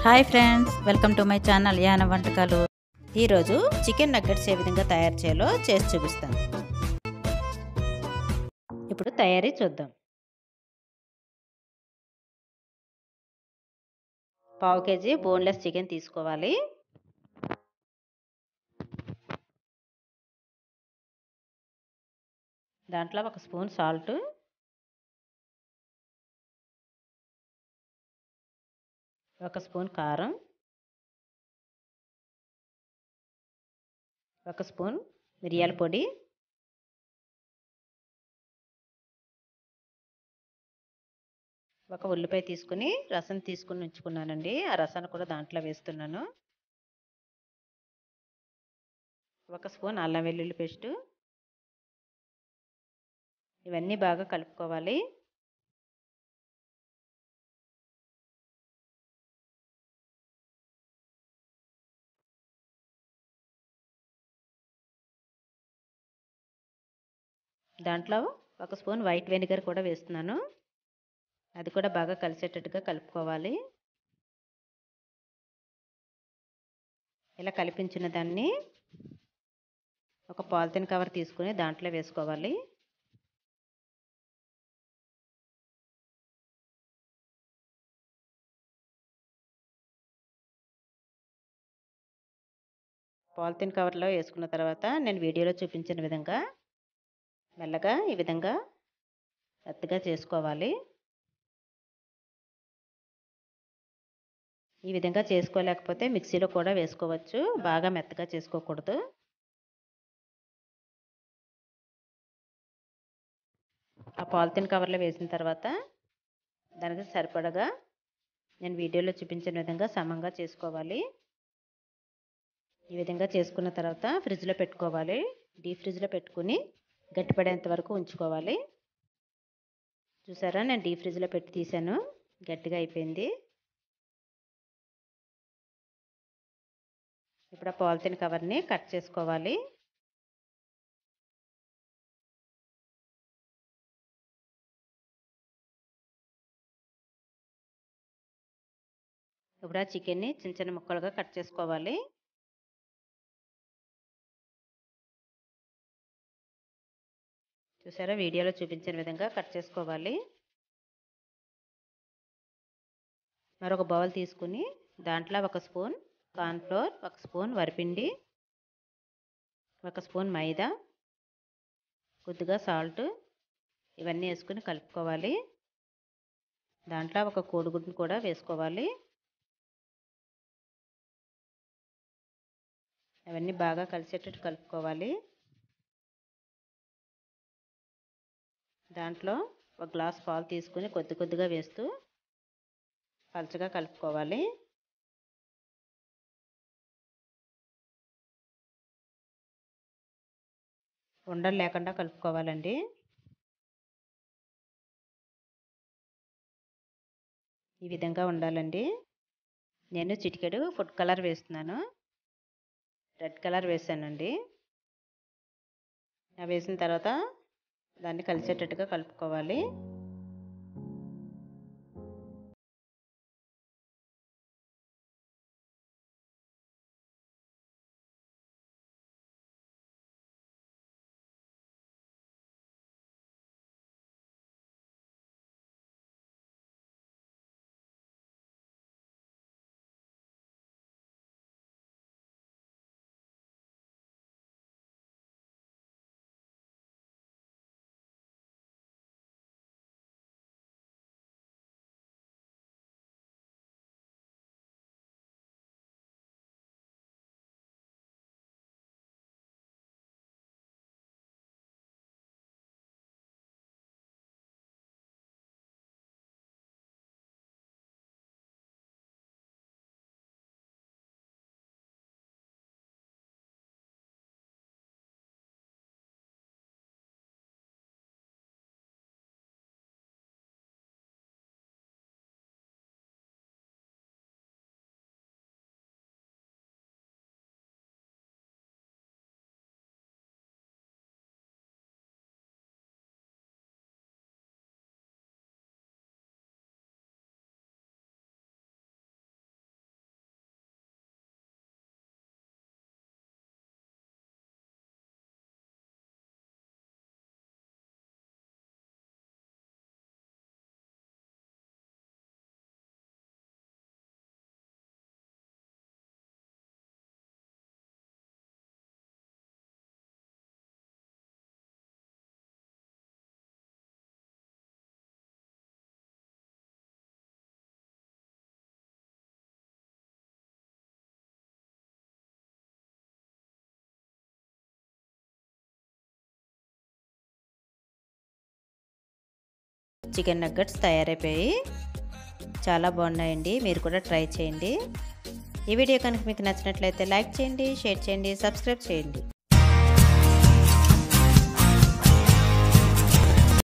hi friends welcome to my channel యాన వంటకాలు ఈరోజు చికెన్ నగ్గట్స్ ఏ విధంగా తయారు చేయాలో చేసి చూపిస్తాను ఇప్పుడు తయారీ చూద్దాం పావు కేజీ బోన్లెస్ చికెన్ తీసుకోవాలి దాంట్లో ఒక స్పూన్ సాల్ట్ ఒక స్పూన్ కారం ఒక స్పూన్ మిరియాల పొడి ఒక ఉల్లిపాయ తీసుకుని రసం తీసుకుని ఉంచుకున్నానండి ఆ రసాన్ని కూడా దాంట్లో వేస్తున్నాను ఒక స్పూన్ అల్లం వెల్లుల్లి పేస్టు ఇవన్నీ బాగా కలుపుకోవాలి దాంట్లో ఒక స్పూన్ వైట్ వెనిగర్ కూడా వేస్తున్నాను అది కూడా బాగా కలిసేటట్టుగా కలుపుకోవాలి ఇలా కలిపించిన దాన్ని ఒక పాలిథిన్ కవర్ తీసుకుని దాంట్లో వేసుకోవాలి పాలిథిన్ కవర్లో వేసుకున్న తర్వాత నేను వీడియోలో చూపించిన విధంగా మెల్లగా ఈ విధంగా మెత్తగా చేసుకోవాలి ఈ విధంగా చేసుకోలేకపోతే మిక్సీలో కూడా వేసుకోవచ్చు బాగా మెత్తగా చేసుకోకూడదు ఆ పాలిథిన్ కవర్లో వేసిన తర్వాత దానికి సరిపడగా నేను వీడియోలో చూపించిన విధంగా సమంగా చేసుకోవాలి ఈ విధంగా చేసుకున్న తర్వాత ఫ్రిడ్జ్లో పెట్టుకోవాలి డీప్ ఫ్రిడ్జ్లో పెట్టుకుని గట్టిపడేంత వరకు ఉంచుకోవాలి చూసారా నేను డీప్ ఫ్రిడ్జ్లో పెట్టి తీసాను గట్టిగా అయిపోయింది ఇప్పుడు ఆ పాలిథిన్ కవర్ని కట్ చేసుకోవాలి ఇప్పుడు ఆ చికెన్ని చిన్న చిన్న ముక్కలుగా కట్ చేసుకోవాలి చూసారా వీడియోలో చూపించిన విధంగా కట్ చేసుకోవాలి మరొక బౌల్ తీసుకుని దాంట్లో ఒక స్పూన్ కార్న్ఫ్లోర్ ఒక స్పూన్ వరిపిండి ఒక స్పూన్ మైదా కొద్దిగా సాల్ట్ ఇవన్నీ వేసుకుని కలుపుకోవాలి దాంట్లో ఒక కోడిగుడ్డును కూడా వేసుకోవాలి అవన్నీ బాగా కలిసేటట్టు కలుపుకోవాలి దాంట్లో ఒక గ్లాస్ పాలు తీసుకుని కొద్ది కొద్దిగా వేస్తూ పలచగా కలుపుకోవాలి ఉండలు లేకుండా కలుపుకోవాలండి ఈ విధంగా ఉండాలండి నేను చిటికెడు ఫుడ్ కలర్ వేస్తున్నాను రెడ్ కలర్ వేసానండి వేసిన తర్వాత దాన్ని కలిసేటట్టుగా కలుపుకోవాలి చికెన్ నగ్గట్స్ తయారైపోయి చాలా బాగున్నాయండి మీరు కూడా ట్రై చేయండి ఈ వీడియో కనుక మీకు నచ్చినట్లయితే లైక్ చేయండి షేర్ చేయండి సబ్స్క్రైబ్ చేయండి